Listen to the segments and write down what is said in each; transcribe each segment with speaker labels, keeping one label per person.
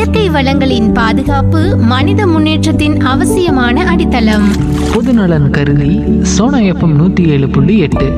Speaker 1: இயற்கை வளங்களின் பாதுகாப்பு மனித முன்னேற்றத்தின் அவசியமான அடித்தளம்
Speaker 2: பொதுநலன் கருதி சோனா எஃப்எம் நூற்றி ஏழு புள்ளி எட்டு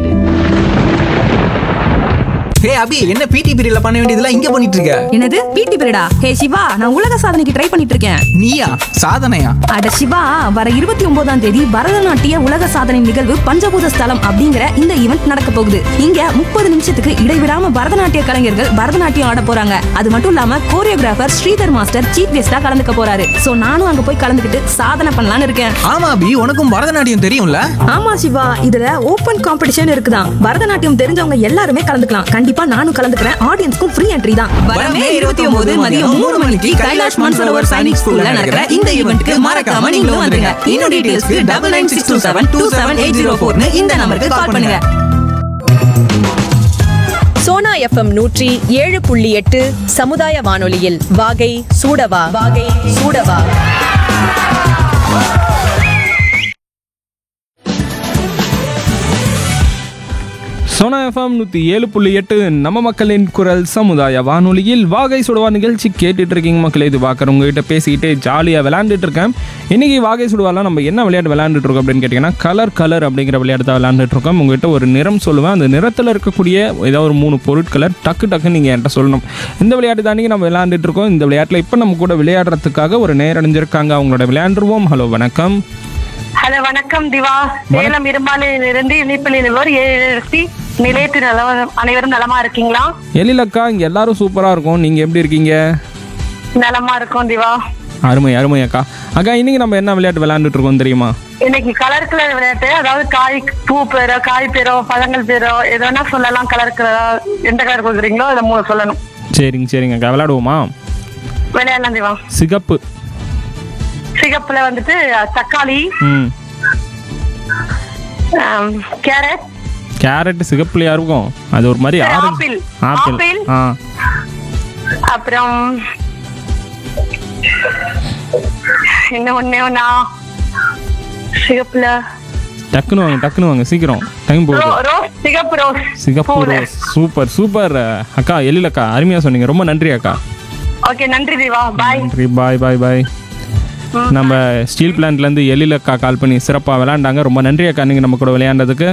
Speaker 3: ஹே அபி என்ன பிடி பீரியட்ல பண்ண வேண்டியதெல்லாம் இங்க பண்ணிட்டு இருக்க
Speaker 4: என்னது பிடி பீரியடா ஹே சிவா நான் உலக சாதனைக்கு ட்ரை பண்ணிட்டு இருக்கேன்
Speaker 3: நீயா சாதனையா
Speaker 4: அட சிவா வர இருபத்தி ஒன்பதாம் தேதி பரதநாட்டிய உலக சாதனை நிகழ்வு பஞ்சபூத ஸ்தலம் அப்படிங்கிற இந்த ஈவெண்ட் நடக்க போகுது இங்க முப்பது நிமிஷத்துக்கு இடைவிடாம பரதநாட்டிய கலைஞர்கள் பரதநாட்டியம் ஆட போறாங்க அது மட்டும் இல்லாம கோரியோகிராஃபர் ஸ்ரீதர் மாஸ்டர் சீஃப் கெஸ்டா கலந்துக்க போறாரு சோ நானும் அங்க போய் கலந்துக்கிட்டு சாதனை பண்ணலாம்னு இருக்கேன்
Speaker 3: ஆமா அபி உனக்கும் பரதநாட்டியம் தெரியும்ல
Speaker 4: ஆமா சிவா இதுல ஓபன் காம்படிஷன் இருக்குதான் பரதநாட்டியம் தெரிஞ்சவங்க எல்லாருமே கலந்துக்கலாம் கண்டிப்பா நானும் கலந்துக்கிறேன் ஆடியன்ஸ்க்கும் ஃப்ரீ என்ட்ரி தான் வரமே இருபத்தி ஒன்பது மதியம் மூணு மணிக்கு கைலாஷ் மான்சரோவர் சைனிக் ஸ்கூல்ல நடக்கிற இந்த ஈவெண்ட்க்கு மறக்காம நீங்களும் வந்துருங்க இன்னும் டீடைல்ஸ்க்கு double nine six two seven two seven eight zero ஃபோர்னு இந்த நம்பருக்கு கால் பண்ணுங்க
Speaker 5: சோனா எஃப்எம் நூற்றி ஏழு புள்ளி எட்டு சமுதாய வானொலியில் வாகை சூடவா வாகை சூடவா
Speaker 6: சோனா எஃப்எம் நூற்றி ஏழு புள்ளி எட்டு நம்ம மக்களின் குரல் சமுதாய வானொலியில் வாகை சுடுவா நிகழ்ச்சி கேட்டுட்டு இருக்கீங்க மக்களே இது பார்க்குற உங்ககிட்ட பேசிக்கிட்டே ஜாலியாக விளையாண்டுட்டு இருக்கேன் இன்னைக்கு வாகை சுடுவாலாம் நம்ம என்ன விளையாட்டு விளையாண்டுட்டு இருக்கோம் அப்படின்னு கேட்டிங்கன்னா கலர் கலர் அப்படிங்கிற விளையாட்டு தான் விளையாண்டுட்டு இருக்கோம் உங்ககிட்ட ஒரு நிறம் சொல்லுவேன் அந்த நிறத்தில் இருக்கக்கூடிய ஏதாவது ஒரு மூணு பொருட்களை டக்கு டக்குன்னு நீங்கள் என்கிட்ட சொல்லணும் இந்த விளையாட்டு தாண்டி நம்ம விளையாண்டுட்டு இருக்கோம் இந்த விளையாட்டில் இப்போ நம்ம கூட விளையாடுறதுக்காக ஒரு நேரடைஞ்சிருக்காங்க அவங்களோட விளையாண்டுருவோம் ஹலோ வணக்கம்
Speaker 7: ஹலோ வணக்கம் திவா சேலம் இரும்பாலையில் இருந்து இணைப்பில் இருவர் ஏஎஸ்சி நிலையத்து நல அனைவரும் நலமா இருக்கீங்களா
Speaker 6: எழிலக்கா இங்கே எல்லாரும் சூப்பராக இருக்கும் நீங்கள் எப்படி இருக்கீங்க
Speaker 7: நலமா இருக்கோம் திவா
Speaker 6: அருமை அருமை அக்கா அக்கா இன்னைக்கு நம்ம என்ன விளையாட்டு விளையாண்டுட்டு இருக்கோம் தெரியுமா
Speaker 7: இன்னைக்கு கலர் கலர் விளையாட்டு அதாவது காய் பூ பேரோ காய் பேரோ பழங்கள் பேரோ எது வேணா சொல்லலாம் கலர் கலர் எந்த கலர் கொடுக்குறீங்களோ அதை மூணு சொல்லணும்
Speaker 6: சரிங்க சரிங்க அக்கா விளையாடுவோமா
Speaker 7: விளையாடலாம் திவா
Speaker 6: சிகப்பு
Speaker 7: சிகப்புல வந்துட்டு தக்காளி
Speaker 6: ம்
Speaker 7: ஆம், கேரட்
Speaker 6: கேரட் சிகப்புலையா இருக்கும் அது ஒரு மாதிரி ஆரஞ்சு
Speaker 7: ஆப்பிள்.
Speaker 6: Apple
Speaker 7: apple.
Speaker 6: ஆ
Speaker 7: அப்புறம் இன்னும் ஒண்ணே ஒண்ணா சிகப்புல
Speaker 6: டக்குன்னு வாங்க டக்குன்னு வாங்க சீக்கிரம் டைம்
Speaker 7: ரோ-
Speaker 6: போகுது
Speaker 7: ரோஸ் சிகப்பு ரோஸ்
Speaker 6: சிகப்பு
Speaker 7: பூவு.
Speaker 6: ரோஸ் சூப்பர் சூப்பர் அக்கா எழிலக்கா அருமையாக சொன்னீங்க ரொம்ப நன்றி அக்கா
Speaker 7: ஓகே நன்றி திவா பாய்
Speaker 6: நன்றி பாய் பாய் பாய் நம்ம ஸ்டீல் பிளான்ட்லேருந்து எழிலக்கா கால் பண்ணி சிறப்பாக விளையாண்டாங்க ரொம்ப நன்றி அக்கா நீங்கள் நம்ம கூட விளையாண்டதுக்கு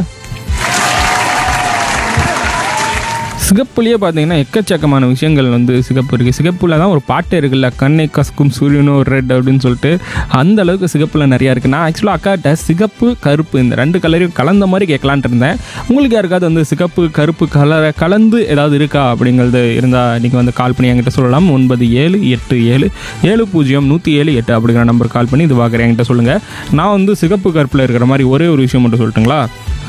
Speaker 6: சிகப்புலேயே பார்த்தீங்கன்னா எக்கச்சக்கமான விஷயங்கள் வந்து சிகப்பு இருக்குது சிகப்பில் தான் ஒரு பாட்டு இருக்குல்ல கண்ணை கசக்கும் சூரியனோ ரெட் அப்படின்னு சொல்லிட்டு அந்த அளவுக்கு சிகப்பில் நிறையா இருக்குது நான் ஆக்சுவலாக அக்காட்ட சிகப்பு கருப்பு இந்த ரெண்டு கலரையும் கலந்த மாதிரி கேட்கலான்ட்டு இருந்தேன் உங்களுக்கு யாருக்காவது வந்து சிகப்பு கருப்பு கலரை கலந்து ஏதாவது இருக்கா அப்படிங்கிறது இருந்தால் நீங்கள் வந்து கால் பண்ணி என்கிட்ட சொல்லலாம் ஒன்பது ஏழு எட்டு ஏழு ஏழு பூஜ்ஜியம் நூற்றி ஏழு எட்டு அப்படிங்கிற நம்பர் கால் பண்ணி இது பார்க்குறேன் என்கிட்ட சொல்லுங்கள் நான் வந்து சிகப்பு கருப்பில் இருக்கிற மாதிரி ஒரே ஒரு விஷயம் மட்டும் சொல்லட்டுங்களா